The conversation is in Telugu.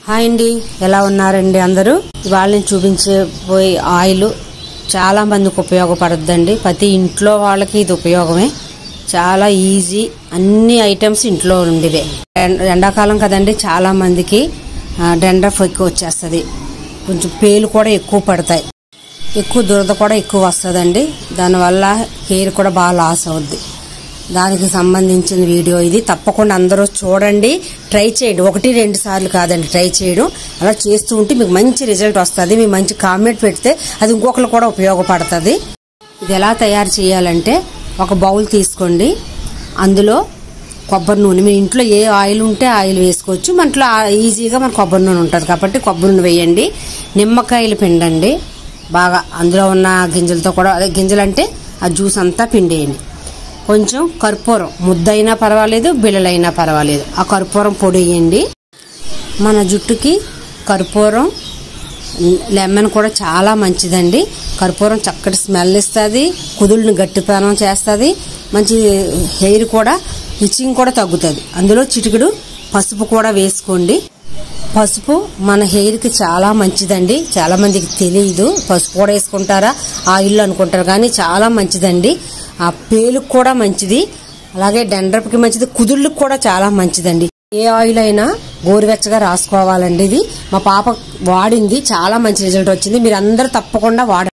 హాయ్ అండి ఎలా ఉన్నారండి అందరూ ఇవాళ నేను చూపించబోయే ఆయిల్ చాలా మందికి ఉపయోగపడుద్దండి ప్రతి ఇంట్లో వాళ్ళకి ఇది ఉపయోగమే చాలా ఈజీ అన్ని ఐటమ్స్ ఇంట్లో ఉండేవే ఎం- ఎండాకాలం కదండి చాలా మందికి డెండ్రఫ్ ఎక్కువ వచ్చేస్తుంది కొంచెం పేలు కూడా ఎక్కువ పడతాయి ఎక్కువ దురద కూడా ఎక్కువ వస్తుందండి దానివల్ల హెయిర్ కూడా బాగా లాస్ అవుద్ది దానికి సంబంధించిన వీడియో ఇది తప్పకుండా అందరూ చూడండి ట్రై చేయండి ఒకటి రెండు సార్లు కాదండి ట్రై చేయడం అలా చేస్తూ ఉంటే మీకు మంచి రిజల్ట్ వస్తుంది మీకు మంచి కామెంట్ పెడితే అది ఇంకొకరు కూడా ఉపయోగపడుతుంది ఇది ఎలా తయారు చేయాలంటే ఒక బౌల్ తీసుకోండి అందులో కొబ్బరి నూనె మీ ఇంట్లో ఏ ఆయిల్ ఉంటే ఆయిల్ వేసుకోవచ్చు మన ఇంట్లో ఆ- ఈజీగా మన కొబ్బరి నూనె ఉంటుంది కాబట్టి కొబ్బరి నూనె వేయండి నిమ్మకాయలు పిండండి బాగా అందులో ఉన్న గింజలతో కూడా అదే గింజలు అంటే ఆ జ్యూస్ అంతా పిండేయండి కొంచెం కర్పూరం ముద్దైనా పర్వాలేదు బిళ్ళలైనా పర్వాలేదు ఆ కర్పూరం పొడి వేయండి మన జుట్టుకి కర్పూరం లెమన్ కూడా చాలా మంచిదండి కర్పూరం చక్కటి స్మెల్ ఇస్తుంది కుదుళ్ళని గట్టితనం చేస్తుంది మంచి హెయిర్ కూడా ఇచ్చింగ్ కూడా తగ్గుతుంది అందులో చిటికెడు పసుపు కూడా వేసుకోండి పసుపు మన హెయిర్ కి చాలా మంచిదండి చాలా మందికి తెలియదు పసుపు కూడా వేసుకుంటారా ఆయిల్ అనుకుంటారు కానీ చాలా మంచిదండి ఆ పేలుకు కూడా మంచిది అలాగే డెండ్రప్ కి మంచిది కుదుళ్ళకి కూడా చాలా మంచిదండి ఏ ఆయిల్ అయినా గోరువెచ్చగా రాసుకోవాలండి ఇది మా పాప వాడింది చాలా మంచి రిజల్ట్ వచ్చింది మీరు అందరూ తప్పకుండా వాడండి